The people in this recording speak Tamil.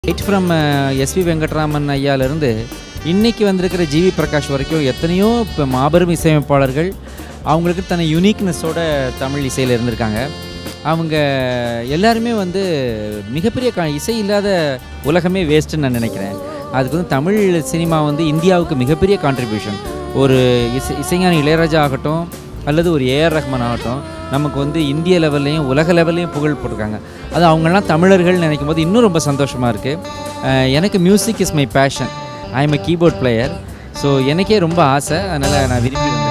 ரைட் ஃப்ரம் எஸ்வி வெங்கட்ராமன் ஐயாலேருந்து இன்னைக்கு வந்திருக்கிற ஜிவி பிரகாஷ் வரைக்கும் எத்தனையோ இப்போ மாபெரும் இசையமைப்பாளர்கள் அவங்களுக்கு தன்னை யூனிக்னஸோட தமிழ் இசையில் இருந்திருக்காங்க அவங்க எல்லாருமே வந்து மிகப்பெரிய க இசை இல்லாத உலகமே வேஸ்ட்டுன்னு நான் நினைக்கிறேன் அதுக்கு வந்து தமிழ் சினிமா வந்து இந்தியாவுக்கு மிகப்பெரிய கான்ட்ரிபியூஷன் ஒரு இசை இசைஞானி இளையராஜா ஆகட்டும் அல்லது ஒரு ஏஆர் ரஹ்மான் ஆகட்டும் நமக்கு வந்து இந்திய லெவல்லையும் உலக லெவல்லையும் புகழ் போட்டிருக்காங்க அது அவங்கெல்லாம் தமிழர்கள் நினைக்கும் போது இன்னும் ரொம்ப சந்தோஷமாக இருக்குது எனக்கு music is my passion I am a keyboard player so எனக்கே ரொம்ப ஆசை அதனால் நான் விரும்பி வந்தேன்